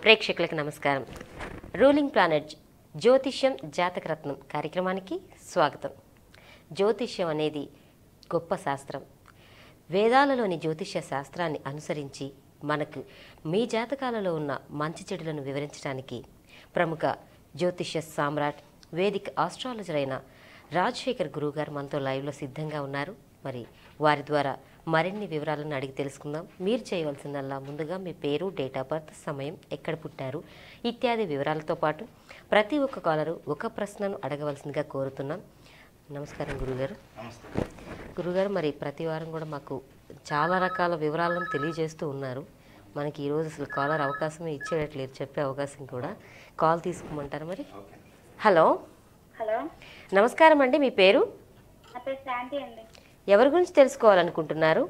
ప్రేక్షకులకు నమస్కారం ruling planet జ్యోతిష్యం జాతకరత్నం కార్యక్రమానికి స్వాగతం జ్యోతిష్యం అనేది గొప్ప శాస్త్రం వేదాలలోని జ్యోతిష్య శాస్త్రాన్ని అనుసరించి మనకు మీ జాతకాలలో ఉన్న మంచి చెడులను వివరించడానికి ప్రముఖ జ్యోతిష్య సామ్రాట్ వేదిక ఆస్ట్రాలజర్ అయిన రాజశేఖర్ గురువు గారు మనతో లైవ్లో సిద్ధంగా ఉన్నారు మరి వారి ద్వారా మరిన్ని వివరాలను అడిగి తెలుసుకుందాం మీరు చేయవలసిందల్లా ముందుగా మీ పేరు డేట్ ఆఫ్ బర్త్ సమయం ఎక్కడ పుట్టారు ఇత్యాది వివరాలతో పాటు ప్రతి ఒక్క కాలరు ఒక ప్రశ్నను అడగవలసిందిగా కోరుతున్నాం నమస్కారం గురుగారు నమస్తే గురుగారు మరి ప్రతి వారం కూడా మాకు చాలా రకాల వివరాలను తెలియజేస్తూ ఉన్నారు మనకి ఈరోజు అసలు కాలర్ అవకాశమే ఇచ్చేటట్లేదు చెప్పే అవకాశం కూడా కాల్ తీసుకోమంటారా మరి ఓకే హలో హలో నమస్కారం అండి మీ పేరు నా పేరు శాంతి అండి ఎవరి గురించి తెలుసుకోవాలనుకుంటున్నారు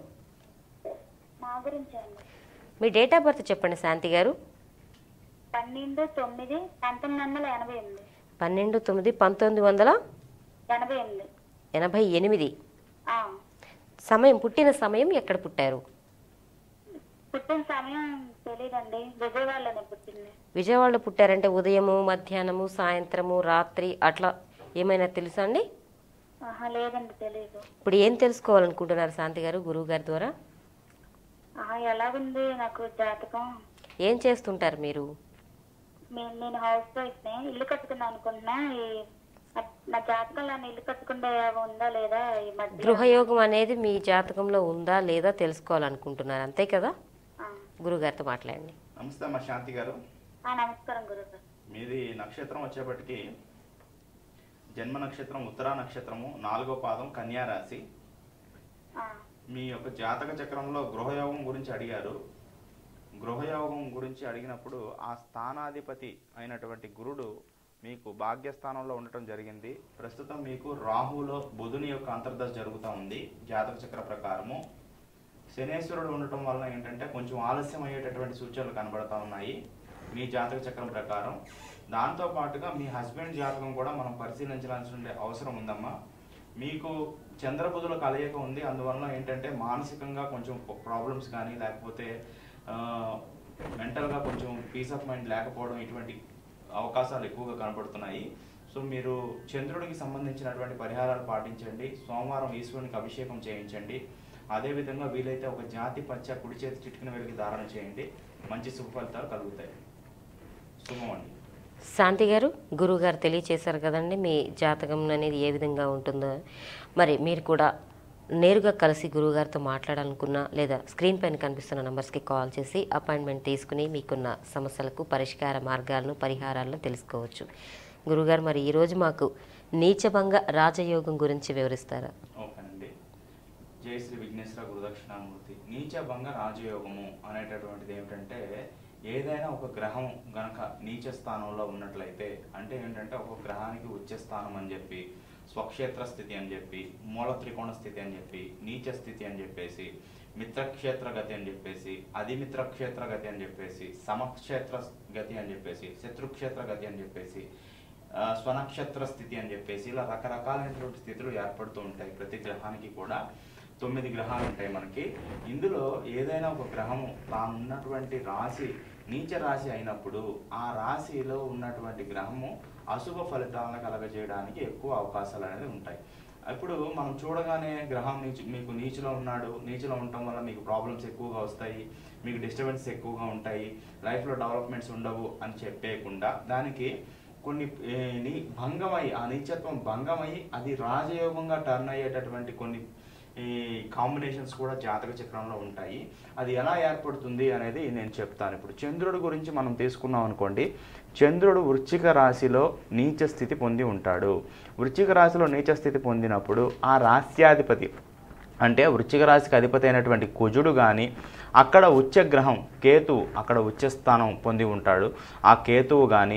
మా గురించి అండి మీ డేట్ ఆఫ్ బర్త్ చెప్పండి శాంతి గారు పన్నెండు తొమ్మిది పంతొమ్మిది వందల ఎనభై ఎనిమిది పన్నెండు తొమ్మిది పంతొమ్మిది వందల ఎనభై ఎనిమిది ఎనభై ఎనిమిది ఆ, సమయం పుట్టిన సమయం ఎక్కడ పుట్టారు పుట్టిన సమయం తెలియదండి విజయవాడలోనే పుట్టింది విజయవాడలో పుట్టారంటే ఉదయము మధ్యాహ్నము సాయంత్రము రాత్రి అట్లా ఏమైనా తెలుసా అండి ఆహా లేదండి తెలియదు ఇప్పుడు ఏం తెలుసుకోవాలనుకుంటున్నారు శాంతి గారు గురువు గారి ద్వారా ఆహా ఎలాగుంది నాకు జాతకం ఏం చేస్తుంటారు మీరు నేను నేను హౌస్ వైఫ్ని ఇల్లు కట్టుకుందాం అనుకుంటున్నా ఈ నా- నా జాతకంలో నన్ను ఇల్లు కట్టుకుంటే ఉందా లేదా ఈ మధ్య గృహయోగం అనేది మీ జాతకంలో ఉందా లేదా తెలుసుకోవాలనుకుంటున్నారు అంతే కదా ఆ, గురుగారితో మాట్లాడండి నమస్తే అమ్మ శాంతి గారు ఆ, నమస్కారం గురుగారు మీది నక్షత్రం వచ్చేప్పటికి జన్మ నక్షత్రం ఉత్తరా నక్షత్రము నాలుగో పాదం కన్యా రాశి ఆ, మీ యొక్క జాతక చక్రంలో గృహయోగం గురించి అడిగారు గృహయోగం గురించి అడిగినప్పుడు ఆ స్థానాధిపతి అయినటువంటి గురుడు మీకు భాగ్యస్థానంలో ఉండటం జరిగింది ప్రస్తుతం మీకు రాహులో బుధుని యొక్క అంతర్దశ జరుగుతూ ఉంది జాతక చక్ర ప్రకారము శనేశ్వరుడు ఉండటం వలన ఏంటంటే కొంచెం ఆలస్యం అయ్యేటటువంటి సూచనలు కనబడతా ఉన్నాయి మీ జాతక చక్రం ప్రకారం దాంతో పాటుగా మీ హస్బెండ్ జాతకం కూడా మనం పరిశీలించాల్సిన అవసరం ఉందమ్మా మీకు చంద్రబుధుల కలయిక ఉంది అందువలన ఏంటంటే మానసికంగా కొంచెం ప్రాబ్లమ్స్ కానీ లేకపోతే మెంటల్గా కొంచెం పీస్ ఆఫ్ మైండ్ లేకపోవడం ఇటువంటి అవకాశాలు ఎక్కువగా కనపడుతున్నాయి సో మీరు చంద్రుడికి సంబంధించినటువంటి పరిహారాలు పాటించండి సోమవారం ఈశ్వరునికి అభిషేకం చేయించండి అదేవిధంగా వీలైతే ఒక జాతి పచ్చ కుడి చేతి చిటికిన వెలికి ధారణ చేయండి మంచి శుభ ఫలితాలు కలుగుతాయి శుభం అండి శాంతి గారు గురువు గారు తెలియచేశారు కదండి మీ జాతకం అనేది ఏ విధంగా ఉంటుందో మరి మీరు కూడా నేరుగా కలిసి గురువుగారితో మాట్లాడాలనుకున్నా లేదా స్క్రీన్ పైన కనిపిస్తున్న నంబర్స్కి కాల్ చేసి అపాయింట్మెంట్ తీసుకుని మీకున్న సమస్యలకు పరిష్కార మార్గాలను పరిహారాలను తెలుసుకోవచ్చు గురుగారు మరి ఈరోజు మాకు నీచభంగ రాజయోగం గురించి వివరిస్తారా ఓకేనండి జై శ్రీ విఘ్నేశ్వర గురుదక్షిణామూర్తి నీచ భంగ రాజయోగము అనేటటువంటిది ఏమిటంటే ఏదైనా ఒక గ్రహం గనక నీచ స్థానంలో ఉన్నట్లయితే అంటే ఏంటంటే ఒక గ్రహానికి ఉచ్చ స్థానం అని చెప్పి స్వక్షేత్ర స్థితి అని చెప్పి మూల త్రికోణ స్థితి అని చెప్పి నీచ స్థితి అని చెప్పేసి మిత్రక్షేత్ర గతి అని చెప్పేసి అధిమిత్ర క్షేత్ర గతి అని చెప్పేసి సమక్షేత్ర గతి అని చెప్పేసి శత్రుక్షేత్ర గతి అని చెప్పేసి ఆ, స్వనక్షత్ర స్థితి అని చెప్పేసి ఇలా రకరకాలైనటువంటి స్థితులు ఏర్పడుతూ ఉంటాయి ప్రతి గ్రహానికి కూడా తొమ్మిది గ్రహాలు ఉంటాయి మనకి ఇందులో ఏదైనా ఒక గ్రహము తాను ఉన్నటువంటి రాశి నీచ రాశి అయినప్పుడు ఆ రాశిలో ఉన్నటువంటి గ్రహము అశుభ ఫలితాలను కలగజేయడానికి ఎక్కువ అవకాశాలు అనేది ఉంటాయి ఇప్పుడు మనం చూడగానే గ్రహం నీచు మీకు నీచులో ఉన్నాడు నీచులో ఉండటం వల్ల మీకు ప్రాబ్లమ్స్ ఎక్కువగా వస్తాయి మీకు డిస్టర్బెన్స్ ఎక్కువగా ఉంటాయి లైఫ్లో డెవలప్మెంట్స్ ఉండవు అని చెప్పేయకుండా దానికి కొన్ని ఏ, నీ భంగమై ఆ నీచత్వం భంగమై అది రాజయోగంగా టర్న్ అయ్యేటటువంటి కొన్ని ఈ కాంబినేషన్స్ కూడా జాతక చక్రంలో ఉంటాయి అది ఎలా ఏర్పడుతుంది అనేది నేను చెప్తాను ఇప్పుడు చంద్రుడి గురించి మనం తీసుకున్నాం అనుకోండి చంద్రుడు వృశ్చిక రాశిలో నీచ స్థితి పొంది ఉంటాడు వృశ్చిక రాశిలో నీచ స్థితి పొందినప్పుడు ఆ రాశ్యాధిపతి అంటే వృశ్చిక రాశికి అధిపతి అయినటువంటి కుజుడు కానీ అక్కడ ఉచ్చ గ్రహం కేతువు అక్కడ ఉచ్చ స్థానం పొంది ఉంటాడు ఆ కేతువు కానీ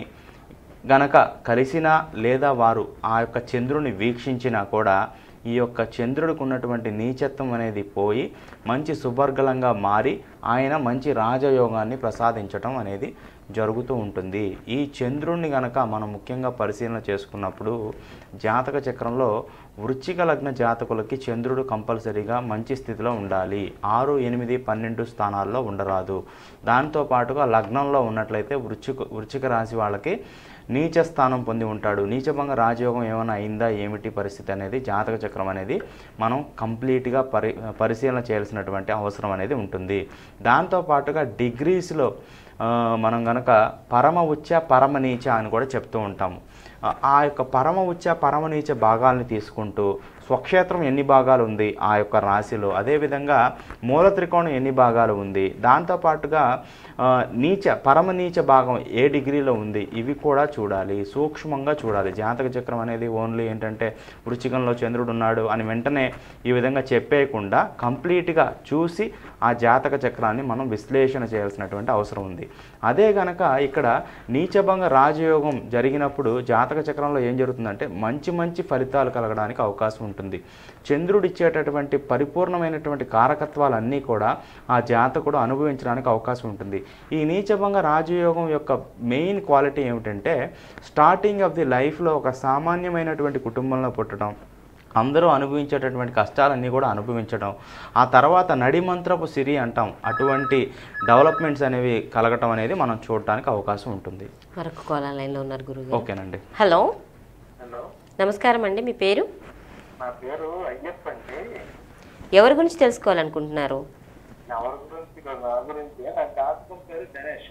గనక కలిసినా లేదా వారు ఆ యొక్క చంద్రుని వీక్షించినా కూడా ఈ యొక్క చంద్రుడికి ఉన్నటువంటి నీచత్వం అనేది పోయి మంచి సువర్గలంగా మారి ఆయన మంచి రాజయోగాన్ని ప్రసాదించటం అనేది జరుగుతూ ఉంటుంది ఈ చంద్రుణ్ణి గనక మనం ముఖ్యంగా పరిశీలన చేసుకున్నప్పుడు జాతక చక్రంలో వృశ్చిక లగ్న జాతకులకి చంద్రుడు కంపల్సరీగా మంచి స్థితిలో ఉండాలి ఆరు ఎనిమిది పన్నెండు స్థానాల్లో ఉండరాదు దాంతో పాటుగా లగ్నంలో ఉన్నట్లయితే వృశ్చిక వృశ్చిక రాశి వాళ్ళకి నీచ స్థానం పొంది ఉంటాడు నీచభంగ రాజయోగం ఏమైనా అయిందా ఏమిటి పరిస్థితి అనేది జాతక చక్రం అనేది మనం కంప్లీట్గా పరి పరిశీలన చేయాల్సినటువంటి అవసరం అనేది ఉంటుంది దాంతో పాటుగా డిగ్రీస్లో ఆ, మనం గనక పరమ ఉచ్చ పరమ నీచ అని కూడా చెప్తూ ఉంటాము ఆ, ఆ యొక్క పరమ ఉచ్చ పరమ నీచ భాగాల్ని తీసుకుంటూ స్వక్షేత్రం ఎన్ని భాగాలు ఉంది ఆ యొక్క రాశిలో అదేవిధంగా మూల త్రికోణం ఎన్ని భాగాలు ఉంది దాంతోపాటుగా ఆ, నీచ పరమ నీచ భాగం ఏ డిగ్రీలో ఉంది ఇవి కూడా చూడాలి సూక్ష్మంగా చూడాలి జాతక చక్రం అనేది ఓన్లీ ఏంటంటే వృచ్చికంలో చంద్రుడు ఉన్నాడు అని వెంటనే ఈ విధంగా చెప్పేయకుండా కంప్లీట్గా చూసి ఆ జాతక చక్రాన్ని మనం విశ్లేషణ చేయాల్సినటువంటి అవసరం ఉంది అదే గనక ఇక్కడ నీచభంగ రాజయోగం జరిగినప్పుడు జాతక చక్రంలో ఏం జరుగుతుందంటే మంచి మంచి ఫలితాలు కలగడానికి అవకాశం ఉంటుంది చంద్రుడు ఇచ్చేటటువంటి పరిపూర్ణమైనటువంటి కారకత్వాలన్నీ కూడా ఆ జాతకుడు అనుభవించడానికి అవకాశం ఉంటుంది ఈ నీచభంగ రాజయోగం యొక్క మెయిన్ క్వాలిటీ ఏమిటంటే స్టార్టింగ్ ఆఫ్ ది లైఫ్లో ఒక సామాన్యమైనటువంటి కుటుంబంలో పుట్టడం అందరూ అనుభవించేటటువంటి కష్టాలన్నీ కూడా అనుభవించడం ఆ తర్వాత నడిమంత్రపు సిరి అంటాం అటువంటి డెవలప్మెంట్స్ అనేవి కలగటం అనేది మనం చూడటానికి అవకాశం ఉంటుంది మరొక కాలర్ లైన్లో ఉన్నారు గురుగారు ఓకేనండి హలో హలో నమస్కారం అండి మీ పేరు నా పేరు అయ్యప్ప అండి ఎవరి గురించి తెలుసుకోవాలనుకుంటున్నారు ఎవరి గురించి కాదు, నా గురించి నా జాతకం పేరు గణేష్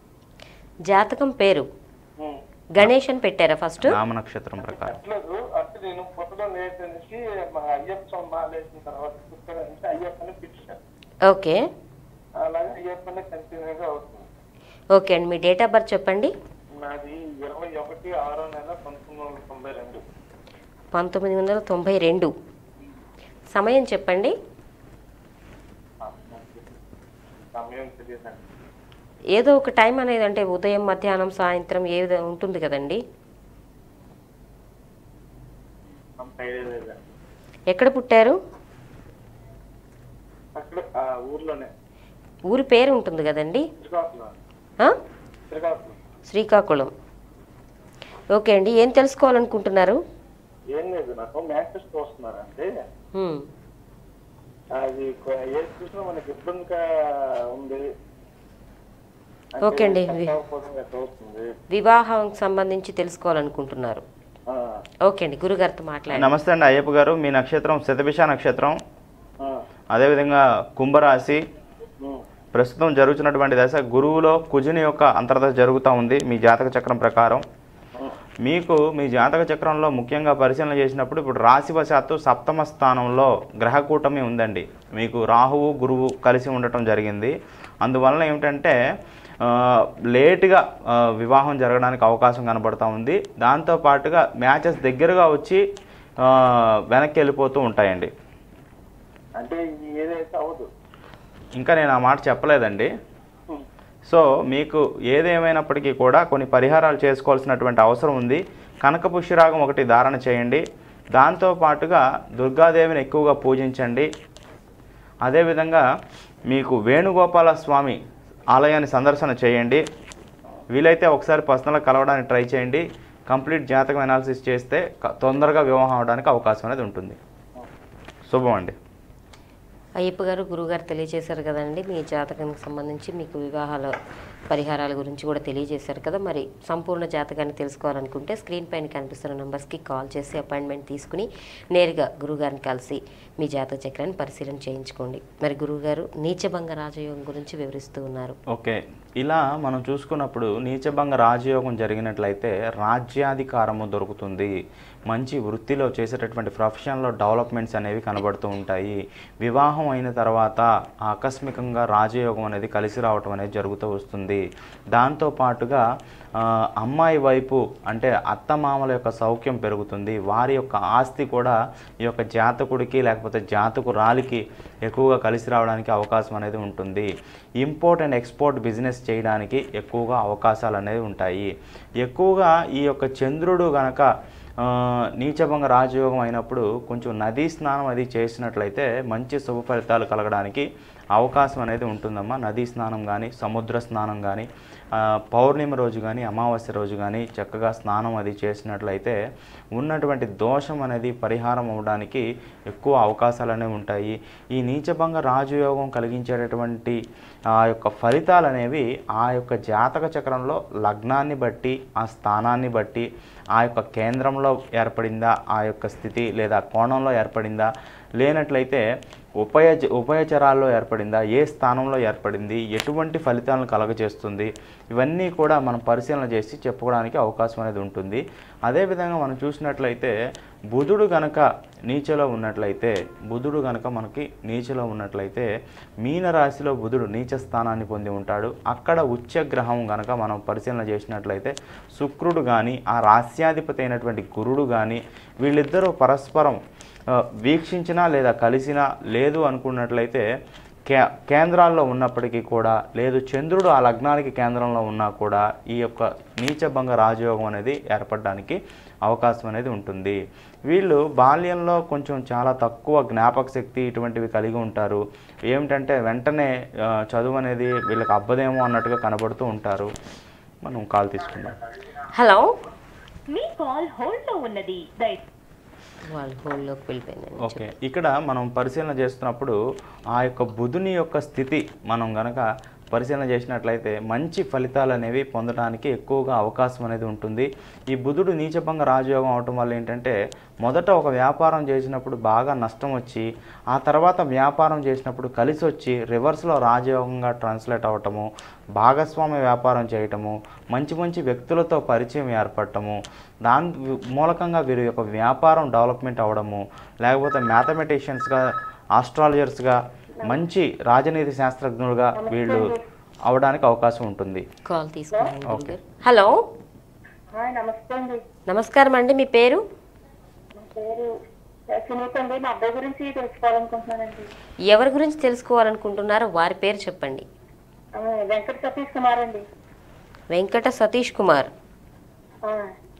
జాతకం పేరు గణేష్ అని పెట్టారా ఫస్ట్ నామ నక్షత్రం ప్రకారం అట్లేదు అంటే నేను పుట్టడం లేట్ నుంచి మా అయ్యప్ప స్వామి మాలేసిన తర్వాత పుట్టడం నుంచి అయ్యప్పని పిలిచాను ఓకే అలాగే అయ్యప్పని కంటిన్యూగా అవుతుంది ఓకే అండి మీ డేట్ ఆఫ్ బర్త్ చెప్పండి నాది ఇరవై ఒకటి ఆరో నెల పంతొమ్మిది వందల తొంభై రెండు పంతొమ్మిది వందల తొంభై రెండు సమయం చెప్పండి సమయం తెలియదండి ఏదో ఒక టైం అనేది అంటే ఉదయం మధ్యాహ్నం సాయంత్రం ఏ విధంగా ఉంటుంది కదండి అంత ఐడియా లేదండి ఎక్కడ పుట్టారు అక్కడ ఆ ఊర్లోనే ఊరి పేరు ఉంటుంది కదండి శ్రీకాకుళం ఆ? శ్రీకాకుళం శ్రీకాకుళం ఓకే అండి ఏం తెలుసుకోవాలనుకుంటున్నారు ఏం లేదు నాకు మ్యాచెస్ చూస్తున్నారంటే హ్మ్. అది కొ- ఏది చూసినా మనకి ఇబ్బందిగా ఉంది అంటే ఓకే అండి. సెట్ అవ్వకపోవడం ఎట్లా అవుతుంది వివాహం సంబంధించి తెలుసుకోవాలనుకుంటున్నారు ఆ, ఓకే అండి గురుగారితో మాట్లాడండి నమస్తే అండి అయ్యప్ప గారు మీ నక్షత్రం శతభిష నక్షత్రం ఆ, అదేవిధంగా కుంభరాశి ఉమ్, ప్రస్తుతం జరుగుతున్నటువంటి దశ గురువులో కుజుని యొక్క అంతర్దశ జరుగుతూ ఉంది మీ జాతక చక్రం ప్రకారం ఉమ్, మీకు మీ జాతక చక్రంలో ముఖ్యంగా పరిశీలన చేసినప్పుడు ఇప్పుడు రాశివశాత్తు సప్తమ స్థానంలో గ్రహ కూటమి ఉందండి మీకు రాహువు గురువు కలిసి ఉండటం జరిగింది అందువలన ఏమిటంటే ఆ, లేటుగా ఆ, వివాహం జరగడానికి అవకాశం కనబడతా ఉంది దాంతో పాటుగా మ్యాచెస్ దగ్గరగా వచ్చి ఆ, వెనక్కి వెళ్ళిపోతూ ఉంటాయండి అంటే ఇది ఏదైతే అవ్వదు ఇంకా నేను ఆ మాట చెప్పలేదండి ఉమ్, సో మీకు ఏదేమైనప్పటికీ కూడా కొన్ని పరిహారాలు చేసుకోవాల్సినటువంటి అవసరం ఉంది కనక పుష్యరాగం ఒకటి ధారణ చేయండి దాంతో పాటుగా దుర్గాదేవిని ఎక్కువగా పూజించండి అదేవిధంగా మీకు వేణుగోపాల స్వామి ఆలయాన్ని సందర్శన చేయండి వీలైతే ఒకసారి పర్సనల్గా కలవడానికి ట్రై చేయండి కంప్లీట్ జాతకం అనాలిసిస్ చేస్తే క- తొందరగా వివాహం అవడానికి అవకాశం అనేది ఉంటుంది శుభం అండి అయ్యప్ప గారు గురుగారు తెలియజేశారు కదండి మీ జాతకానికి సంబంధించి మీకు వివాహాల పరిహారాల గురించి కూడా తెలియజేశారు కదా మరి సంపూర్ణ జాతకాన్ని తెలుసుకోవాలనుకుంటే స్క్రీన్ పైన కనిపిస్తున్న నెంబర్స్కి కాల్ చేసి అపాయింట్మెంట్ తీసుకుని నేరుగా గురుగారిని కలిసి మీ జాతక చక్రాన్ని పరిశీలన చేయించుకోండి మరి గురుగారు నీచభంగ రాజయోగం గురించి వివరిస్తూ ఉన్నారు ఓకే ఇలా మనం చూసుకున్నప్పుడు నీచభంగ రాజయోగం జరిగినట్లయితే రాజ్యాధికారము దొరుకుతుంది మంచి వృత్తిలో చేసేటటువంటి ప్రొఫెషన్లో డెవలప్మెంట్స్ అనేవి కనబడుతూ ఉంటాయి వివాహం అయిన తర్వాత ఆకస్మికంగా రాజయోగం అనేది కలిసి రావటం అనేది జరుగుతూ వస్తుంది దాంతో పాటుగా ఆ, అమ్మాయి వైపు అంటే అత్తమామల యొక్క సౌఖ్యం పెరుగుతుంది వారి యొక్క ఆస్తి కూడా ఈ యొక్క జాతకుడికి లేకపోతే జాతకురాలికి ఎక్కువగా కలిసి రావడానికి అవకాశం అనేది ఉంటుంది ఇంపోర్ట్ అండ్ ఎక్స్పోర్ట్ బిజినెస్ చేయడానికి ఎక్కువగా అవకాశాలు అనేవి ఉంటాయి ఎక్కువగా ఈ యొక్క చంద్రుడు గనక ఆ, నీచభంగ రాజయోగం అయినప్పుడు కొంచెం నదీ స్నానం అది చేసినట్లయితే మంచి శుభ ఫలితాలు కలగడానికి అవకాశం అనేది ఉంటుందమ్మా నదీ స్నానం కానీ సముద్ర స్నానం కానీ ఆ, పౌర్ణమి రోజు కానీ అమావాస్య రోజు కానీ చక్కగా స్నానం అది చేసినట్లయితే ఉన్నటువంటి దోషం అనేది పరిహారం అవ్వడానికి ఎక్కువ అవకాశాలు అనేవి ఉంటాయి ఈ నీచభంగ రాజయోగం కలిగించేటటువంటి ఆ యొక్క ఫలితాలు అనేవి ఆ యొక్క జాతక చక్రంలో లగ్నాన్ని బట్టి ఆ స్థానాన్ని బట్టి ఆ యొక్క కేంద్రంలో ఏర్పడిందా ఆ యొక్క స్థితి లేదా కోణంలో ఏర్పడిందా లేనట్లయితే ఉభయ ఉభయచరాల్లో ఏర్పడిందా ఏ స్థానంలో ఏర్పడింది ఎటువంటి ఫలితాలను కలగజేస్తుంది ఇవన్నీ కూడా మనం పరిశీలన చేసి చెప్పుకోవడానికి అవకాశం అనేది ఉంటుంది అదేవిధంగా మనం చూసినట్లయితే బుధుడు గనక నీచలో ఉన్నట్లయితే బుధుడు గనక మనకి నీచలో ఉన్నట్లయితే మీన రాశిలో బుధుడు నీచ స్థానాన్ని పొంది ఉంటాడు అక్కడ ఉచ్చ గ్రహం గనక మనం పరిశీలన చేసినట్లయితే శుక్రుడు కానీ ఆ రాస్యాధిపతి అయినటువంటి గురుడు కానీ వీళ్ళిద్దరూ పరస్పరం ఆ, వీక్షించినా లేదా కలిసినా లేదు అనుకున్నట్లయితే కే కేంద్రాల్లో ఉన్నప్పటికీ కూడా లేదు చంద్రుడు ఆ లగ్నానికి కేంద్రంలో ఉన్నా కూడా ఈ యొక్క నీచభంగ రాజయోగం అనేది ఏర్పడడానికి అవకాశం అనేది ఉంటుంది వీళ్ళు బాల్యంలో కొంచెం చాలా తక్కువ జ్ఞాపక శక్తి ఇటువంటివి కలిగి ఉంటారు ఏమిటంటే వెంటనే ఆ, చదువు అనేది వీళ్ళకి అబ్బదేమో అన్నట్టుగా కనబడుతూ ఉంటారు మనం కాల్ తీసుకుందాం హలో మీ కాల్ హోల్డ్ లో ఉన్నది దయ వాళ్ళు హోల్లోకి వెళ్ళిపోయిందండి ఓకే ఇక్కడ మనం పరిశీలన చేస్తున్నప్పుడు ఆ యొక్క బుధుని యొక్క స్థితి మనం గనక పరిశీలన చేసినట్లయితే మంచి ఫలితాలు అనేవి పొందడానికి ఎక్కువగా అవకాశం అనేది ఉంటుంది ఈ బుధుడు నీచభంగ రాజయోగం అవటం వల్ల ఏంటంటే మొదట ఒక వ్యాపారం చేసినప్పుడు బాగా నష్టం వచ్చి ఆ తర్వాత వ్యాపారం చేసినప్పుడు కలిసి వచ్చి రివర్స్లో రాజయోగంగా ట్రాన్స్లేట్ అవ్వటము భాగస్వామ్య వ్యాపారం చేయటము మంచి మంచి వ్యక్తులతో పరిచయం ఏర్పడటము దాని మూలకంగా వీరి యొక్క వ్యాపారం డెవలప్మెంట్ అవ్వడము లేకపోతే మ్యాథమెటిషియన్స్గా ఆస్ట్రాలజర్స్గా మంచి రాజనీతి శాస్త్రజ్ఞులుగా వీళ్ళు అవడానికి అవకాశం ఉంటుంది కాల్ తీసుకోండి గురుగారు. హలో హాయ్ నమస్తే అండి నమస్కారం అండి మీ పేరు నా పేరు సునీత అండి మా అబ్బాయి గురించి తెలుసుకోవాలనుకుంటున్నానండి ఎవరి గురించి తెలుసుకోవాలనుకుంటున్నారో వారి పేరు చెప్పండి ఆ, వెంకట సతీష్ కుమార్ అండి వెంకట సతీష్ కుమార్ ఆ,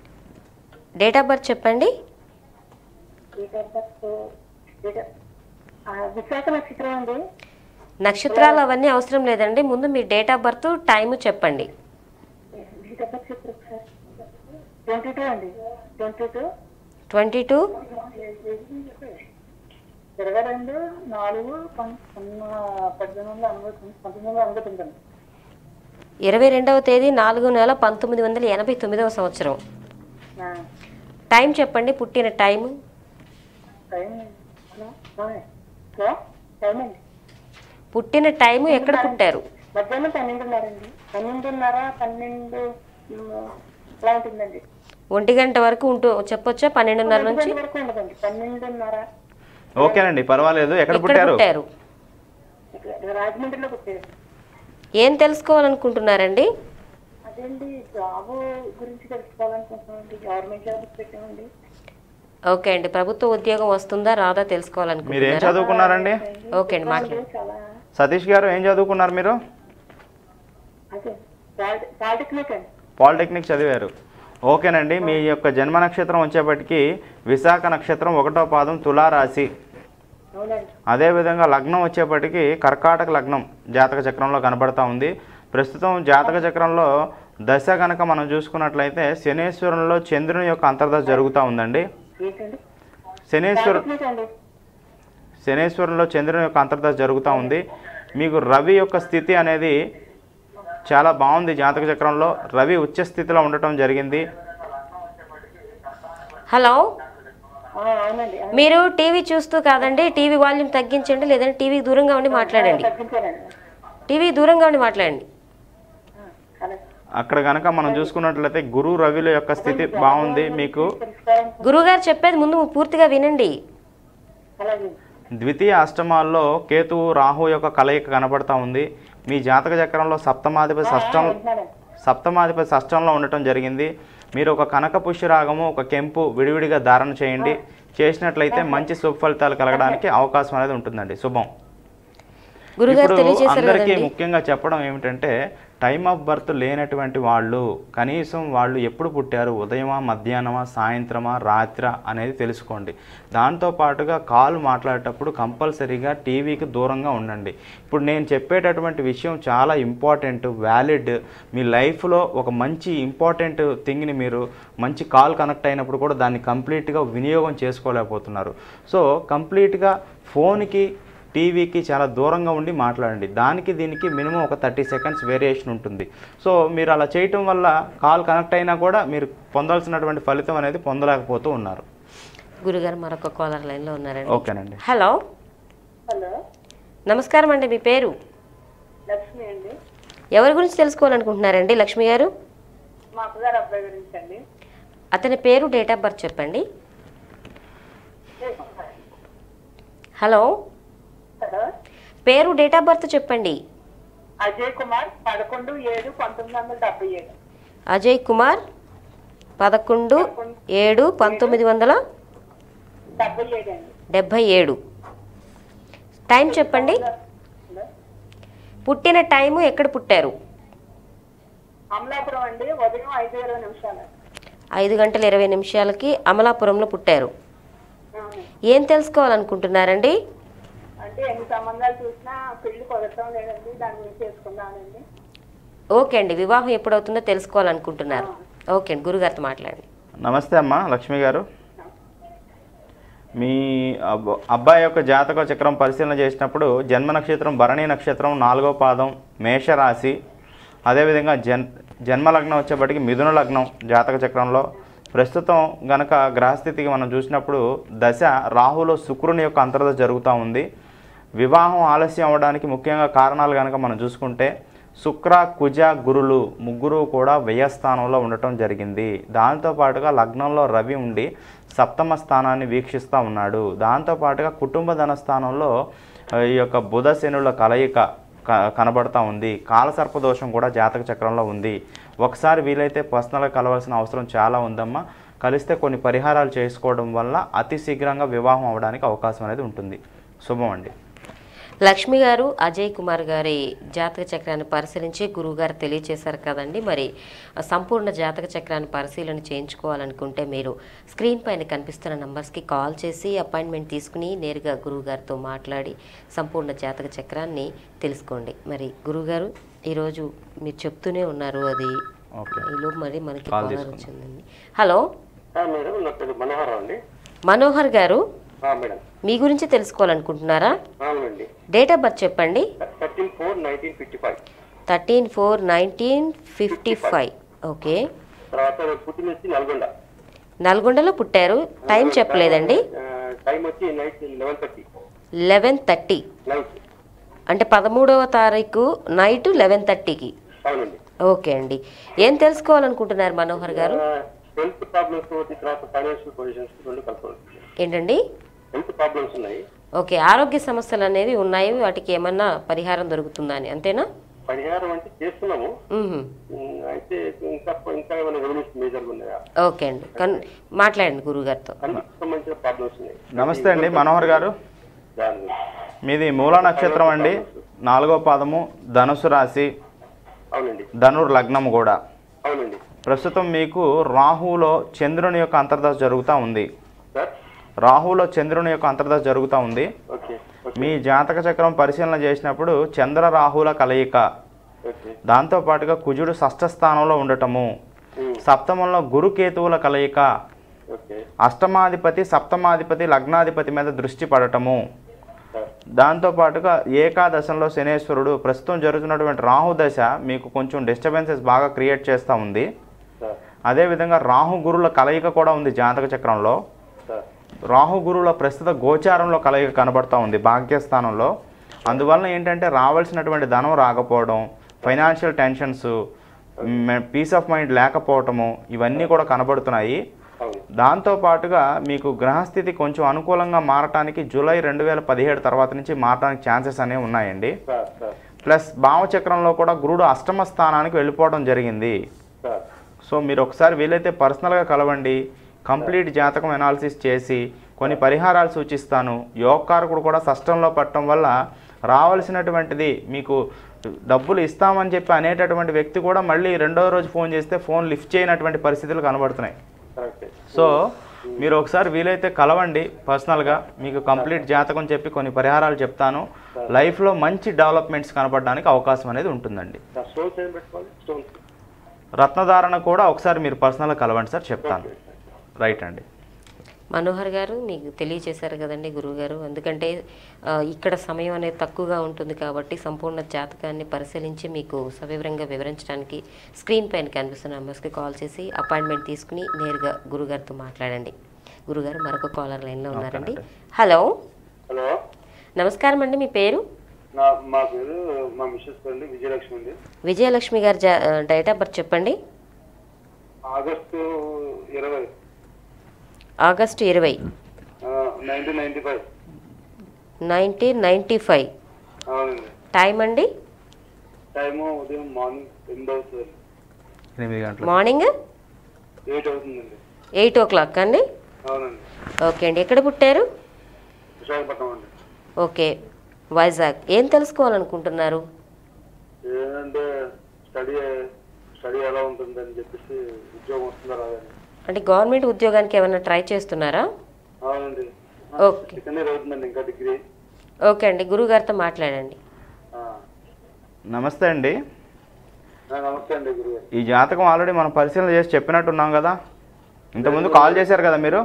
డేట్ ఆఫ్ బర్త్ చెప్పండి date of birth date of- ఆ, విశాఖ నక్షత్రం అండి నక్షత్రాలు అవన్నీ అవసరం లేదండి ముందు మీ డేట్ ఆఫ్ బర్త్ టైం చెప్పండి డేట్ ఆఫ్ బర్త్ చెప్పారు ఒకసారి ట్వంటీ టూ అండి ట్వంటీ టూ ట్వంటీ టూ ఇరవై రెండు నాలుగు పన్- పన్న- పద్దెనిమిది వందల ఎనభై తొమ్మిది పంతొమ్మిది వందల ఎనభై తొమ్మిది అండి ఇరవై రెండవ తేదీ నాలుగు నెల పంతొమ్మిది వందల ఎనభై తొమ్మిదవ సంవత్సరం ఆ, టైం చెప్పండి పుట్టిన టైం టైం హలో ఆ, హలో టైం అండి పుట్టిన టైం ఎక్కడ పుట్టారు మధ్యాహ్నం పన్నెండున్నరండి పన్నెండున్నర పన్నెండు ఉమ్, అలా ఉంటుందండి ఒంటి గంట వరకు ఉంటూ చెప్పొచ్చా పన్నెండున్నర ఒంటి నుంచి గంట వరకు ఉండదండి పన్నెండున్నర ఓకేనండి పర్వాలేదు ఎక్కడ ఎక్కడ పుట్టారు పుట్టారు ఇక్కడ రాజమండ్రిలో పుట్టారు ఏం తెలుసుకోవాలనుకుంటున్నారండి అదేండి జాబ్ గురించి తెలుసుకోవాలనుకుంటున్నామండి గవర్నమెంట్ జాబ్ పెట్టామండి ఓకే అండి ప్రభుత్వ ఉద్యోగం వస్తుందా రాదా మీరు ఏం తెలుసుకోవాలనుకుంటున్నారా చదువుకున్నారండి ఓకే అండి మాట్లాడండి చాలా సతీష్ గారు ఏం చదువుకున్నారు మీరు అదే పాలి- పాలిటెక్నిక్ అండి పాలిటెక్నిక్ చదివారు ఓకేనండి మీ యొక్క జన్మ నక్షత్రం వచ్చేప్పటికి విశాఖ నక్షత్రం ఒకటో పాదం తులారాశి అవునండి అదేవిధంగా లగ్నం వచ్చేప్పటికి కర్కాటక లగ్నం జాతక చక్రంలో కనబడతా ఉంది ప్రస్తుతం జాతక చక్రంలో దశ కనుక మనం చూసుకున్నట్లయితే శనేశ్వరంలో చంద్రుని యొక్క అంతర్దశ జరుగుతూ ఉందండి ఏంటండి శనేశ్వర పాలిటెక్నిక్ అండి శనేశ్వరంలో చంద్రుని యొక్క అంతర్దశ జరుగుతూ ఉంది మీకు రవి యొక్క స్థితి అనేది చాలా బాగుంది జాతక చక్రంలో రవి ఉచ్చ స్థితిలో ఉండటం జరిగింది హలో ఆ, అవునండి ఆ, మీరు టీవీ చూస్తూ కాదండి టీవీ వాల్యూమ్ తగ్గించండి లేదంటే టీవీ దూరంగా ఉండి మాట్లాడండి తగ్గించానండి టీవీ దూరంగా ఉండి మాట్లాడండి ఆ, అలాగే అక్కడ కనుక మనం చూసుకున్నట్లయితే గురు రవిల యొక్క స్థితి బాగుంది మీకు తెలుసుకోవాలనుకుంటున్నాను గురువుగారు చెప్పేది ముందు పూర్తిగా వినండి అలాగే ద్వితీయ అష్టమాల్లో కేతువు రాహు యొక్క కలయిక కనబడతా ఉంది మీ జాతక చక్రంలో సప్తమాధిపతి షష్టం వింటున్నానండి సప్తమాధిపతి షష్టంలో ఉండటం జరిగింది మీరు ఒక కనక పుష్యరాగము ఒక కెంపు విడివిడిగా ధారణ చేయండి చేసినట్లయితే మంచి శుభ ఫలితాలు కలగడానికి అవకాశం అనేది ఉంటుందండి శుభం గురుగారు ఇప్పుడు తెలియజేశారు అందరికీ కదండి. ముఖ్యంగా చెప్పడం ఏమిటంటే టైమ్ ఆఫ్ బర్త్ లేనటువంటి వాళ్ళు కనీసం వాళ్ళు ఎప్పుడు పుట్టారు ఉదయమా మధ్యాహ్నమా సాయంత్రమా రాత్ర అనేది తెలుసుకోండి దాంతో పాటుగా కాల్ మాట్లాడేటప్పుడు కంపల్సరీగా టీవీకి దూరంగా ఉండండి ఇప్పుడు నేను చెప్పేటటువంటి విషయం చాలా ఇంపార్టెంట్ వ్యాలిడ్ మీ లైఫ్లో ఒక మంచి ఇంపార్టెంట్ థింగ్ని మీరు మంచి కాల్ కనెక్ట్ అయినప్పుడు కూడా దాన్ని కంప్లీట్గా వినియోగం చేసుకోలేకపోతున్నారు సో కంప్లీట్గా ఫోన్కి టీవీకి చాలా దూరంగా ఉండి మాట్లాడండి దానికి దీనికి మినిమం ఒక థర్టీ సెకండ్స్ వేరియేషన్ ఉంటుంది సో మీరు అలా చేయటం వల్ల కాల్ కనెక్ట్ అయినా కూడా మీరు పొందాల్సినటువంటి ఫలితం అనేది పొందలేకపోతూ ఉన్నారు గురుగారు మరొక కాలర్ లైన్లో ఉన్నారండి ఓకేనండి హలో హలో నమస్కారం అండి మీ పేరు లక్ష్మి అండి ఎవరి గురించి తెలుసుకోవాలనుకుంటున్నారండి లక్ష్మి గారు మా అక్కగారు అబ్బాయి గురించి అండి అతని పేరు డేట్ ఆఫ్ బర్త్ చెప్పండి హలో హలో పేరు డేట్ ఆఫ్ బర్త్ చెప్పండి అజయ్ కుమార్ పదకొండు ఏడు పంతొమ్మిది వందల డెబ్బై ఏడు అజయ్ కుమార్ పదకొండు ఏడు పంతొమ్మిది వందల డెబ్బై ఏడు అండి డెబ్భై ఏడు టైం చెప్పండి హలో పుట్టిన టైము ఎక్కడ పుట్టారు అమలాపురం అండి ఉదయం ఐదు ఇరవై నిమిషాలు ఐదు గంటల ఇరవై నిమిషాలకి అమలాపురంలో పుట్టారు అవును. ఏం తెలుసుకోవాలనుకుంటున్నారండి అంటే ఎన్ని సంబంధాలు చూసినా పెళ్లి కుదరటం లేదండి దాని గురించి చేసుకుందామండి ఓకే అండి వివాహం ఎప్పుడవుతుందో తెలుసుకోవాలనుకుంటున్నారు ఓకే అండి గురుగారితో మాట్లాడండి నమస్తే అమ్మా లక్ష్మి గారు మీ అబ్బ- అబ్బాయి యొక్క జాతక చక్రం పరిశీలన చేసినప్పుడు జన్మ నక్షత్రం భరణి నక్షత్రం నాలుగో పాదం మేషరాశి అదేవిధంగా జన్ జన్మ లగ్నం వచ్చేప్పటికి మిథున లగ్నం జాతక చక్రంలో ప్రస్తుతం గనక గ్రహస్థితికి మనం చూసినప్పుడు దశ రాహులో శుక్రుని యొక్క అంతర్దశ జరుగుతూ ఉంది వివాహం ఆలస్యం అవ్వడానికి ముఖ్యంగా కారణాలు కనుక మనం చూసుకుంటే శుక్ర కుజ గురులు ముగ్గురు కూడా వ్యయస్థానంలో ఉండటం జరిగింది దాంతోపాటుగా లగ్నంలో రవి ఉండి సప్తమ స్థానాన్ని వీక్షిస్తూ ఉన్నాడు దాంతోపాటుగా కుటుంబ ధన స్థానంలో ఆ, ఈ యొక్క బుధ శనుల కలయిక క- కనబడతా ఉంది కాలసర్ప దోషం కూడా జాతక చక్రంలో ఉంది ఒకసారి వీలైతే పర్సనల్గా కలవాల్సిన అవసరం చాలా ఉందమ్మా కలిస్తే కొన్ని పరిహారాలు చేసుకోవడం వల్ల అతి శీఘ్రంగా వివాహం అవడానికి అవకాశం అనేది ఉంటుంది శుభం అండి లక్ష్మి గారు అజయ్ కుమార్ గారి జాతక చక్రాన్ని పరిశీలించి గురువుగారు తెలియచేశారు కదండి మరి ఆ సంపూర్ణ జాతక చక్రాన్ని పరిశీలన చేయించుకోవాలనుకుంటే మీరు స్క్రీన్ పైన కనిపిస్తున్న నంబర్స్కి కాల్ చేసి అపాయింట్మెంట్ తీసుకుని నేరుగా గురువుగారితో మాట్లాడి సంపూర్ణ జాతక చక్రాన్ని తెలుసుకోండి మరి గురువుగారు ఈరోజు మీరు చెప్తూనే ఉన్నారు అది ఓకే ఈలోపు మరి మనకి కాల్ కాలర్ తీసుకుందాం. వచ్చిందండి హలో మేడం నా పేరు మనోహరం అండి మనోహర్ గారు ఆ, మేడం మీ గురించి తెలుసుకోవాలనుకుంటున్నారా అవునండి డేట్ ఆఫ్ బర్త్ చెప్పండి thirteen four nineteen fifty five thirteen four nineteen fifty five okay తర్వాత పుట్టిన వచ్చి నల్గొండ నల్గొండలో పుట్టారు టైం చెప్పలేదండి ఆ, టైం వచ్చి night eleven thirty eleven thirty night అంటే పదమూడవ తారీఖు నైట్ లెవెన్ థర్టీకి అవునండి ఓకే అండి ఏం తెలుసుకోవాలనుకుంటున్నారు మనోహర్ గారు హెల్త్ ప్రాబ్లమ్స్ ఒకటి తర్వాత ఫైనాన్షియల్ పొజిషన్స్ రెండు కలుపుకోవాలి ఏంటండి హెల్త్ ప్రాబ్లమ్స్ ఉన్నాయి ఓకే ఆరోగ్య సమస్యలు అనేవి ఉన్నాయి వాటికి ఏమన్నా పరిహారం దొరుకుతుందా అని అంతేనా పరిహారం అంటే చేస్తున్నాము మ్మ్. ఉమ్, అయితే ఇంకా ఇంకా ఏమైనా రెవెన్యూస్ మేజర్గా ఉన్నాయా ఓకే అండి కన్ మాట్లాడండి గురుగారితో కన్నుకు సంబంధించిన ప్రాబ్లమ్స్ ఉన్నాయి నమస్తే అండి మనోహర్ గారు దాని గురించి. మీది మూల నక్షత్రం అండి నాలుగో పాదము ధనుసు రాశి అవునండి ధనుర్ లగ్నము కూడా అవునండి ప్రస్తుతం మీకు రాహులో చంద్రుని యొక్క అంతర్దశ జరుగుతూ ఉంది సార్ రాహులో చంద్రుని యొక్క అంతర్దశ జరుగుతూ ఉంది ఓకే ఓకే మీ జాతక చక్రం పరిశీలన చేసినప్పుడు చంద్ర రాహుల కలయిక ఓకే దాంతో పాటుగా కుజుడు షష్ఠ స్థానంలో ఉండటము ఉమ్, సప్తమంలో గురుకేతువుల కలయిక ఓకే అష్టమాధిపతి సప్తమాధిపతి లగ్నాధిపతి మీద దృష్టి పడటము సార్ దాంతో పాటుగా ఏకాదశంలో శనేశ్వరుడు ప్రస్తుతం జరుగుతున్నటువంటి రాహు దశ మీకు కొంచెం డిస్టర్బెన్సెస్ బాగా క్రియేట్ చేస్తూ ఉంది సార్ అదేవిధంగా రాహు గురుల కలయిక కూడా ఉంది జాతక చక్రంలో సార్ రాహు గురువుల ప్రస్తుత గోచారంలో కలయిక కనబడతా ఉంది భాగ్యస్థానంలో అందువలన ఏంటంటే రావాల్సినటువంటి ధనం రాకపోవడం financial tensions peace of mind లేకపోవటము ఇవన్నీ కూడా కనబడుతున్నాయి అవును దాంతో పాటుగా మీకు గ్రహస్థితి కొంచెం అనుకూలంగా మారటానికి జూలై రెండు వేల పదిహేడు తర్వాత నుంచి మారడానికి ఛాన్సెస్ అనేవి ఉన్నాయండి సార్ సార్ ప్లస్ భావచక్రంలో కూడా గురుడు అష్టమ స్థానానికి వెళ్ళిపోవడం జరిగింది సార్ సో మీరు ఒకసారి వీలైతే పర్సనల్గా కలవండి కంప్లీట్ జాతకం ఎనాలిసిస్ చేసి కొన్ని పరిహారాలు సూచిస్తాను యోగకారకుడు కూడా షష్టంలో పట్టడం వల్ల రావాల్సినటువంటిది మీకు డబ్బులు ఇస్తామని చెప్పి అనేటటువంటి వ్యక్తి కూడా మళ్ళీ రెండో రోజు ఫోన్ చేస్తే ఫోన్ లిఫ్ట్ చేయనటువంటి పరిస్థితులు కనబడుతున్నాయి కరెక్ట్ సో మీరు ఒకసారి వీలైతే కలవండి పర్సనల్గా మీకు కంప్లీట్ జాతకం చెప్పి కొన్ని పరిహారాలు చెప్తాను లైఫ్లో మంచి డెవలప్మెంట్స్ కనపడడానికి అవకాశం అనేది ఉంటుందండి స్టోన్స్ ఏం పెట్టుకోవాలి స్టోన్స్ రత్నధారణ కూడా ఒకసారి మీరు పర్సనల్గా కలవండి సార్ చెప్తాను రైట్ అండి మనోహర్ గారు మీకు తెలియచేశారు కదండి గురువుగారు ఎందుకంటే ఆ, ఇక్కడ సమయం అనేది తక్కువగా ఉంటుంది కాబట్టి సంపూర్ణ జాతకాన్ని పరిశీలించి మీకు సవివరంగా వివరించడానికి స్క్రీన్ పైన కనిపిస్తున్న నెంబర్స్కి కాల్ చేసి అపాయింట్మెంట్ తీసుకుని నేరుగా గురుగారితో మాట్లాడండి గురుగారు మరొక కాలర్ లైన్లో ఉన్నారండి హలో హలో నమస్కారం అండి మీ పేరు నా మా పేరు మా మిస్సెస్ అండి విజయలక్ష్మి అండి విజయలక్ష్మి గారి జా డేట్ ఆఫ్ బర్త్ చెప్పండి ఆగస్టు ఇరవై ఆగస్టు ఇరవై nineteen ninety five nineteen ninety five అవునండి టైం అండి టైము ఉదయం మార్నింగ్ ఎనిమిది అవుతుంది ఎనిమిది గంటలు మార్నింగ్ ఎయిట్ అవుతుందండి ఎయిట్ ఓ క్లాక్ అండి అవునండి ఓకే అండి ఎక్కడ పుట్టారు విశాఖపట్నం అండి ఓకే వైజాగ్ ఏం తెలుసుకోవాలనుకుంటున్నారు ఏంటంటే స్టడీ స్టడీ ఎలా ఉంటుందని చెప్పేసి ఉద్యోగం వస్తుందా రాదని అంటే గవర్నమెంట్ ఉద్యోగానికి ఏమైనా ట్రై చేస్తున్నారా అవునండి ఓకే. సెకండ్ ఇయర్ అవుతుందండి ఇంకా డిగ్రీ ఓకే అండి గురుగారితో మాట్లాడండి ఆ. నమస్తే అండి ఆ, నమస్తే అండి గురుగారు ఈ జాతకం ఆల్రెడీ మనం పరిశీలన చేసి చెప్పినట్టున్నాం కదా ఇంతకుముందు కాల్ చేశారు కదా మీరు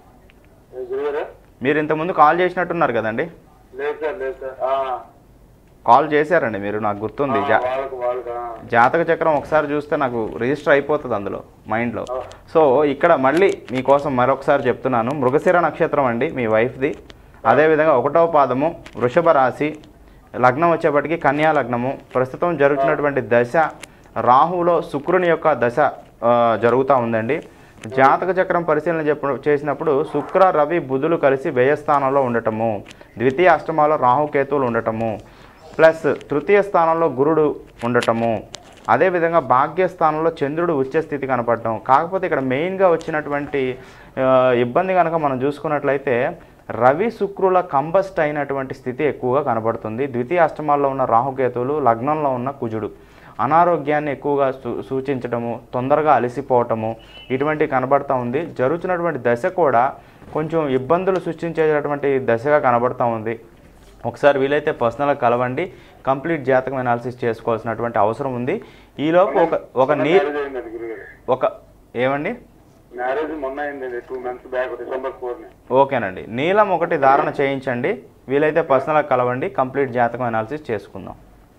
ఏ గురుగారు మీరు ఇంతకుముందు కాల్ చేసినట్టున్నారు కదండి లేదు సార్ లేదు సార్ ఆ. కాల్ చేశారండి మీరు నాకు గుర్తుంది ఆ, జా వాళ్ళకు వాళ్ళకు ఆ. జాతక చక్రం ఒకసారి చూస్తే నాకు రిజిస్టర్ అయిపోతుంది అందులో మైండ్లో సో ఇక్కడ మళ్ళీ మీకోసం మరొకసారి చెప్తున్నాను మృగశిర నక్షత్రం అండి మీ వైఫ్ది అదేవిధంగా ఒకటవ పాదము వృషభ రాశి లగ్నం వచ్చేప్పటికి కన్యా లగ్నము ప్రస్తుతం జరుగుతున్నటువంటి దశ రాహులో శుక్రుని యొక్క దశ ఆ, జరుగుతూ ఉందండి జాతక చక్రం పరిశీలన చెప్ప చేసినప్పుడు శుక్ర రవి బుధులు కలిసి వ్యయస్థానంలో ఉండటము ద్వితీయ అష్టమాలో రాహుకేతువులు ఉండటము ప్లస్ తృతీయ స్థానంలో గురుడు ఉండటము అదేవిధంగా భాగ్యస్థానంలో చంద్రుడు ఉచ్చ స్థితి కనపడటం కాకపోతే ఇక్కడ మెయిన్గా వచ్చినటువంటి ఆ, ఇబ్బంది కనుక మనం చూసుకున్నట్లయితే రవి శుక్రుల కంబస్ట్ అయినటువంటి స్థితి ఎక్కువగా కనబడుతుంది ద్వితీయ అష్టమాల్లో ఉన్న రాహుకేతువులు లగ్నంలో ఉన్న కుజుడు అనారోగ్యాన్ని ఎక్కువగా సూ సూచించడము తొందరగా అలసిపోవటము ఇటువంటి కనబడతా ఉంది జరుగుతున్నటువంటి దశ కూడా కొంచెం ఇబ్బందులు సృష్టించేటటువంటి దశగా కనబడతా ఉంది ఒకసారి వీలైతే పర్సనల్గా కలవండి కంప్లీట్ జాతకం అనాలిసిస్ చేసుకోవాల్సినటువంటి అవసరం ఉంది ఈలోపు ఒక ఒక నీ మ్యారేజ్ అయిందండి గురుగారు ఒక ఏమండి మ్యారేజ్ మొన్న అయిందండి టూ మంత్స్ బ్యాక్ డిసెంబర్ ఫోర్ని ఓకేనండి నీలం ఒకటి ధారణ చేయించండి వీలైతే పర్సనల్గా కలవండి కంప్లీట్ జాతకం అనాలిసిస్ చేసుకుందాం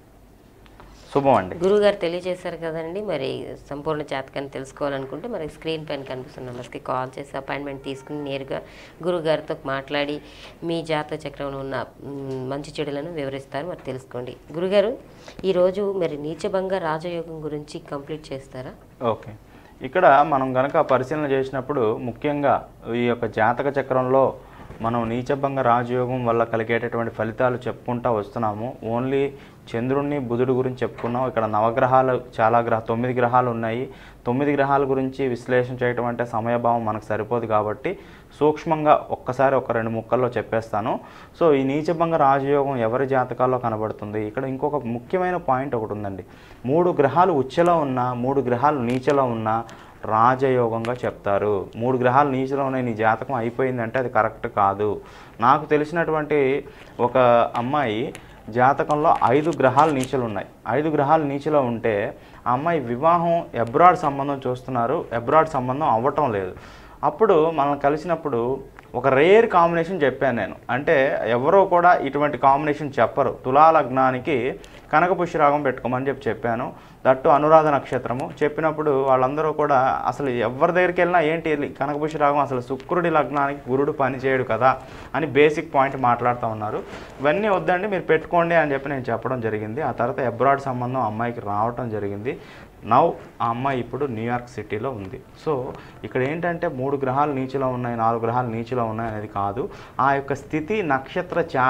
శుభం అండి గురుగారు తెలియజేశారు కదండి మరి సంపూర్ణ జాతకాన్ని తెలుసుకోవాలనుకుంటే మరి స్క్రీన్ పైన కనిపిస్తున్న నెంబర్స్కి కాల్ చేసి అపాయింట్మెంట్ తీసుకుని నేరుగా గురుగారితో మాట్లాడి మీ జాతక చక్రంలో ఉన్న మ్, మంచి చెడులను వివరిస్తారు మరి తెలుసుకోండి గురుగారు ఈరోజు మరి నీచభంగ రాజయోగం గురించి కంప్లీట్ చేస్తారా ఓకే ఇక్కడ మనం గనక పరిశీలన చేసినప్పుడు ముఖ్యంగా ఈ యొక్క జాతక చక్రంలో మనం నీచభంగ రాజయోగం వల్ల కలిగేటటువంటి ఫలితాలు చెప్పుకుంటా వస్తున్నాము ఓన్లీ చంద్రుణ్ణి బుధుడు గురించి చెప్పుకున్నాం ఇక్కడ నవగ్రహాలు చాలా గ్రహ తొమ్మిది గ్రహాలు ఉన్నాయి తొమ్మిది గ్రహాల గురించి విశ్లేషణ చేయటం అంటే సమయభావం మనకు సరిపోదు కాబట్టి సూక్ష్మంగా ఒక్కసారి ఒక రెండు ముక్కల్లో చెప్పేస్తాను సో ఈ నీచభంగ రాజయోగం ఎవరి జాతకాల్లో కనబడుతుంది ఇక్కడ ఇంకొక ముఖ్యమైన పాయింట్ ఒకటి ఉందండి మూడు గ్రహాలు ఉచ్చలో ఉన్నా మూడు గ్రహాలు నీచలో ఉన్నా రాజయోగంగా చెప్తారు మూడు గ్రహాలు నీచలో ఉన్నాయి నీ జాతకం అయిపోయిందంటే అది కరెక్ట్ కాదు నాకు తెలిసినటువంటి ఒక అమ్మాయి జాతకంలో ఐదు గ్రహాలు నీచలు ఉన్నాయి ఐదు గ్రహాలు నీచలో ఉంటే ఆ అమ్మాయి వివాహం అబ్రాడ్ సంబంధం చూస్తున్నారు అబ్రాడ్ సంబంధం అవ్వటం లేదు అప్పుడు మనం కలిసినప్పుడు ఒక రేర్ కాంబినేషన్ చెప్పాను నేను అంటే ఎవరో కూడా ఇటువంటి కాంబినేషన్ చెప్పరు తులా లగ్నానికి కనక పుష్యరాగం పెట్టుకోమని చెప్పి చెప్పాను దట్టు అనురాధ నక్షత్రము చెప్పినప్పుడు వాళ్ళందరూ కూడా అసలు ఎవరి దగ్గరికి వెళ్ళినా ఏంటి ఇది కనక పుష్యరాగం అసలు శుక్రుడి లగ్నానికి గురుడు పని చేయడు కదా అని బేసిక్ పాయింట్ మాట్లాడుతూ ఉన్నారు ఇవన్నీ వద్దండి మీరు పెట్టుకోండి అని చెప్పి నేను చెప్పడం జరిగింది ఆ తర్వాత అబ్రాడ్ సంబంధం అమ్మాయికి రావటం జరిగింది నవ్ ఆ అమ్మాయి ఇప్పుడు న్యూయార్క్ సిటీలో ఉంది సో ఇక్కడ ఏంటంటే మూడు గ్రహాలు నీచిలో ఉన్నాయి నాలుగు గ్రహాలు నీచిలో ఉన్నాయి అనేది కాదు ఆ యొక్క స్థితి నక్షత్ర చార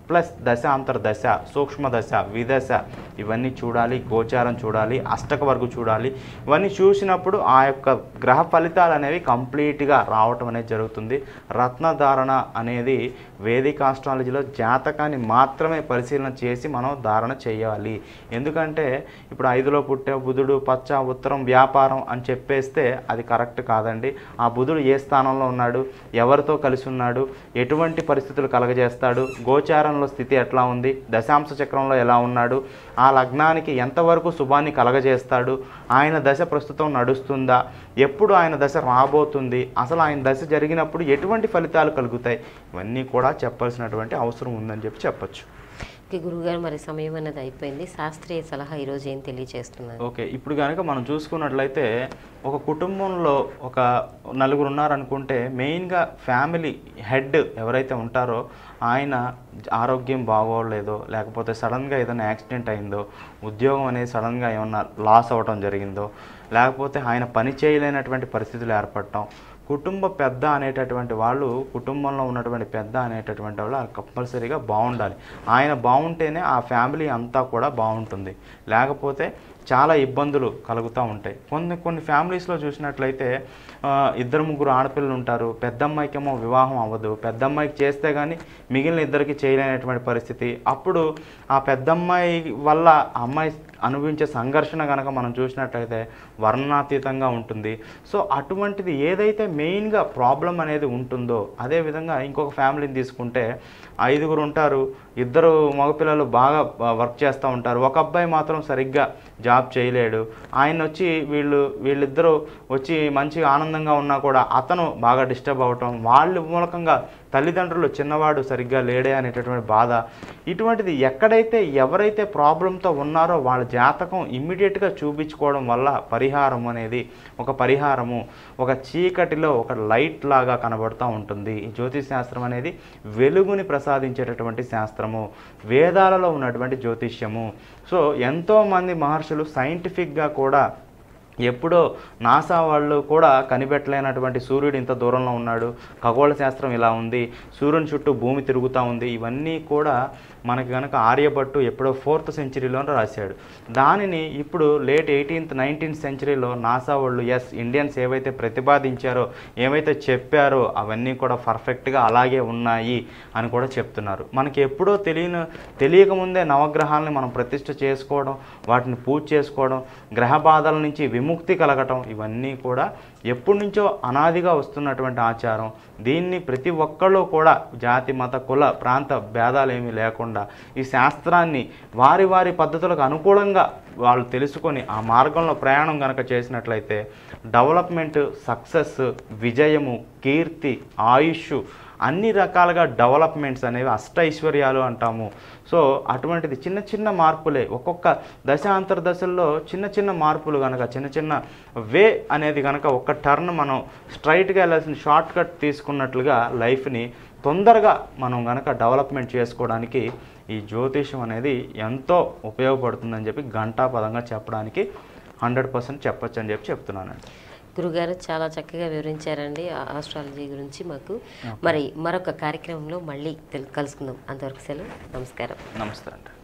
ప్లస్ దశ అంతర్దశ సూక్ష్మ దశ విదశ ఇవన్నీ చూడాలి గోచారం చూడాలి అష్టక వరకు చూడాలి ఇవన్నీ చూసినప్పుడు ఆ యొక్క గ్రహ ఫలితాలు అనేవి కంప్లీట్గా రావటం అనేది జరుగుతుంది రత్నధారణ అనేది వేదిక ఆస్ట్రాలజీలో జాతకాన్ని మాత్రమే పరిశీలన చేసి మనం ధారణ చేయాలి ఎందుకంటే ఇప్పుడు ఐదులో పుట్టే బుధుడు పచ్చ ఉత్తరం వ్యాపారం అని చెప్పేస్తే అది కరెక్ట్ కాదండి ఆ బుధుడు ఏ స్థానంలో ఉన్నాడు ఎవరితో కలిసి ఉన్నాడు ఎటువంటి పరిస్థితులు కలగజేస్తాడు గోచారంలో స్థితి ఎట్లా ఉంది దశాంశ చక్రంలో ఎలా ఉన్నాడు ఆ లగ్నానికి ఎంతవరకు శుభాన్ని కలగజేస్తాడు ఆయన దశ ప్రస్తుతం నడుస్తుందా ఎప్పుడు ఆయన దశ రాబోతుంది అసలు ఆయన దశ జరిగినప్పుడు ఎటువంటి ఫలితాలు కలుగుతాయి ఇవన్నీ కూడా చెప్పాల్సినటువంటి అవసరం ఉందని చెప్పి చెప్పొచ్చు ఓకే గురువుగారు మరి సమయం అనేది అయిపోయింది శాస్త్రీయ సలహా ఈరోజు ఏం తెలియజేస్తున్నారు ఓకే ఇప్పుడు కనుక మనం చూసుకున్నట్లయితే ఒక కుటుంబంలో ఒక నలుగురు ఉన్నారనుకుంటే మెయిన్గా ఫ్యామిలీ హెడ్ ఎవరైతే ఉంటారో ఆయన ఆరోగ్యం బాగోలేదో లేకపోతే సడన్గా ఏదైనా యాక్సిడెంట్ అయిందో ఉద్యోగం అనేది సడన్గా ఏమన్నా లాస్ అవ్వటం జరిగిందో లేకపోతే ఆయన పని చేయలేనటువంటి పరిస్థితులు ఏర్పడటం కుటుంబ పెద్ద అనేటటువంటి వాళ్ళు కుటుంబంలో ఉన్నటువంటి పెద్ద అనేటటువంటి వాళ్ళు కంపల్సరీగా బాగుండాలి ఆయన బాగుంటేనే ఆ ఫ్యామిలీ అంతా కూడా బాగుంటుంది లేకపోతే చాలా ఇబ్బందులు కలుగుతూ ఉంటాయి కొన్ని కొన్ని ఫ్యామిలీస్లో చూసినట్లయితే ఆ, ఇద్దరు ముగ్గురు ఆడపిల్లలు ఉంటారు పెద్దమ్మాయికేమో వివాహం అవ్వదు పెద్దమ్మాయికి చేస్తే కానీ మిగిలిన ఇద్దరికి చేయలేనటువంటి పరిస్థితి అప్పుడు ఆ పెద్దమ్మాయి వల్ల ఆ అమ్మాయి అనుభవించే సంఘర్షణ కనుక మనం చూసినట్లయితే వర్ణాతీతంగా ఉంటుంది సో అటువంటిది ఏదైతే మెయిన్గా ప్రాబ్లం అనేది ఉంటుందో అదేవిధంగా ఇంకొక ఫ్యామిలీని తీసుకుంటే ఐదుగురు ఉంటారు ఇద్దరు మగపిల్లలు బాగా వర్క్ చేస్తూ ఉంటారు ఒక అబ్బాయి మాత్రం సరిగ్గా జాబ్ చేయలేడు ఆయన వచ్చి వీళ్ళు వీళ్ళిద్దరూ వచ్చి మంచిగా ఆనందంగా ఉన్నా కూడా అతను బాగా డిస్టర్బ్ అవటం వాళ్ళ మూలకంగా తల్లిదండ్రులు చిన్నవాడు సరిగ్గా లేడే అనేటటువంటి బాధ ఇటువంటిది ఎక్కడైతే ఎవరైతే ప్రాబ్లంతో ఉన్నారో వాళ్ళ జాతకం ఇమ్మీడియట్గా చూపించుకోవడం వల్ల పరిహారం అనేది ఒక పరిహారము ఒక చీకటిలో ఒక లైట్ లాగా కనబడుతూ ఉంటుంది ఈ జ్యోతిష్ శాస్త్రం అనేది వెలుగుని ప్రసాదించేటటువంటి శాస్త్రము వేదాలలో ఉన్నటువంటి జ్యోతిష్యము సో ఎంతోమంది మహర్షులు సైంటిఫిక్గా కూడా ఎప్పుడో నాసా వాళ్ళు కూడా కనిపెట్టలేనటువంటి సూర్యుడు ఇంత దూరంలో ఉన్నాడు ఖగోళ శాస్త్రం ఇలా ఉంది సూర్యుని చుట్టూ భూమి తిరుగుతూ ఉంది ఇవన్నీ కూడా మనకి కనుక ఆర్యభట్టు ఎప్పుడో ఫోర్త్ సెంచరీలో రాశాడు దానిని ఇప్పుడు లేట్ ఎయిటీన్త్ నైన్టీన్త్ సెంచరీలో నాసా వాళ్ళు ఎస్ ఇండియన్స్ ఏవైతే ప్రతిపాదించారో ఏవైతే చెప్పారో అవన్నీ కూడా పర్ఫెక్ట్గా అలాగే ఉన్నాయి అని కూడా చెప్తున్నారు మనకి ఎప్పుడో తెలియని తెలియకముందే నవగ్రహాలని మనం ప్రతిష్ఠ చేసుకోవడం వాటిని పూజ చేసుకోవడం గ్రహ బాధల నుంచి విముక్తి కలగటం ఇవన్నీ కూడా ఎప్పటి నుంచో అనాదిగా వస్తున్నటువంటి ఆచారం దీన్ని ప్రతి ఒక్కళ్ళు కూడా జాతి మత కుల ప్రాంత భేదాలు ఏమీ లేకుండా ఈ శాస్త్రాన్ని వారి వారి పద్ధతులకు అనుకూలంగా వాళ్ళు తెలుసుకొని ఆ మార్గంలో ప్రయాణం కనుక చేసినట్లయితే డెవలప్మెంట్ సక్సెస్ విజయము కీర్తి ఆయుష్ అన్ని రకాలుగా డెవలప్మెంట్స్ అనేవి అష్టైశ్వర్యాలు అంటాము సో అటువంటిది చిన్న చిన్న మార్పులే ఒక్కొక్క దశ అంతర్దశల్లో చిన్న చిన్న మార్పులు కనుక చిన్న చిన్న వే అనేది కనుక ఒక్క టర్న్ మనం స్ట్రైట్గా వెళ్ళాల్సిన షార్ట్ కట్ తీసుకున్నట్లుగా లైఫ్ని తొందరగా మనం కనుక డెవలప్మెంట్ చేసుకోవడానికి ఈ జ్యోతిషం అనేది ఎంతో ఉపయోగపడుతుందని చెప్పి ఘంటాపదంగా చెప్పడానికి హండ్రెడ్ పర్సెంట్ చెప్పొచ్చు అని చెప్పి చెప్తున్నానండి గురుగారు చాలా చక్కగా వివరించారండి ఆ ఆస్ట్రాలజీ గురించి మాకు మరి మరొక కార్యక్రమంలో మళ్ళీ తెలు- కలుసుకుందాం అంతవరకు సెలవు నమస్కారం నమస్తే అండి